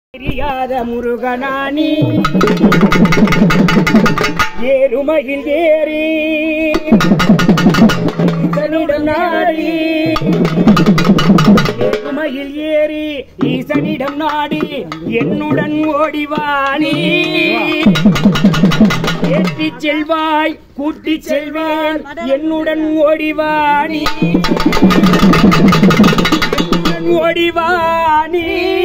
தெரியாத முருகனானி ஏறுமையில் ஏறி ஈசனிடம் நாடி ஏறுமையில் ஏறி ஈசனிடம் நாடி என்னுடன் ஓடிவானி ஏற்றிச் செல்வாய் கூட்டிச் செல்வான் என்னுடன் ஓடிவானி என்னுடன் ஓடிவானி